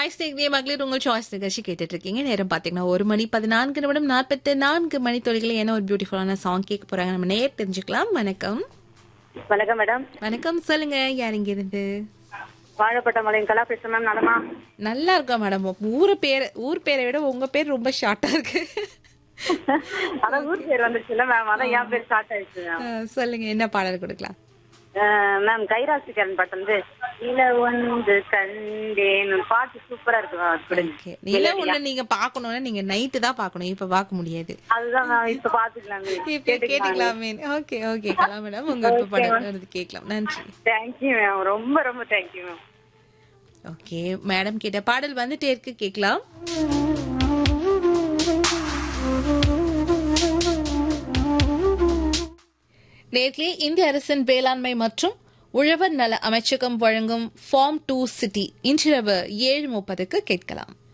Hi ஸ்நேகிதிய மகளிர் உங்கள் choice நிகழ்ச்சி கேட்டுட்டு இருக்கீங்க நேரம் பாத்தீங்கன்னா ஒரு மணி பதினான்கு நிமிடம் நாற்பத்தி நான்கு மணி தொழில்கள் என்ன ஒரு பியூட்டிஃபுல்லான சாங் கேட்க போறாங்க நம்ம நேர் தெரிஞ்சுக்கலாம் வணக்கம் வணக்கம் மேடம் வணக்கம் சொல்லுங்க யார் இங்க இருந்து வாழப்பட்ட மலையின் கலா பேசுறேன் மேம் நலமா நல்லா இருக்கா மேடம் ஊர் பேர் ஊர் பேரை விட உங்க பேர் ரொம்ப ஷார்ட்டா இருக்கு அதான் ஊர் பேர் வந்துச்சுல்ல மேம் அதான் என் பேர் ஸ்டார்ட் ஆயிடுச்சு மேம் அஹ், சொல்லுங்க என்ன பாடல் கொடுக்கலாம் அஹ் மேம் கைராசிகரன் பாட்டு வந்து இல ஒன்று கண்டேன் பாட்டு சூப்பரா இருக்கு மேம் அது கொடுங்க. ஓகே நில ஒண்ணு நீங்க பாக்கணும்னா நீங்க நைட்டு தான் பாக்கணும் இப்ப பார்க்க முடியாது அதுதான் மேம் இப்ப பாத்துக்கலாம் இப்ப கேட்டுக்கலாமே ஓகே ஓகே கலா மேடம் உங்க விருப்ப பாடல் வருது கேட்கலாம் நன்றி தேங்க்யூ மேம் ரொம்ப ரொம்ப தேங்க்யூ மேம் ஓகே மேடம் கேட்ட பாடல் வந்துட்டே இருக்கு கேட்கலாம் நேர்களே இந்திய அரசின் வேளாண்மை மற்றும் உழவர் நல அமைச்சகம் வழங்கும் ஃபார்ம் டூ சிட்டி இன்றிரவு ஏழு முப்பதுக்கு கேட்கலாம்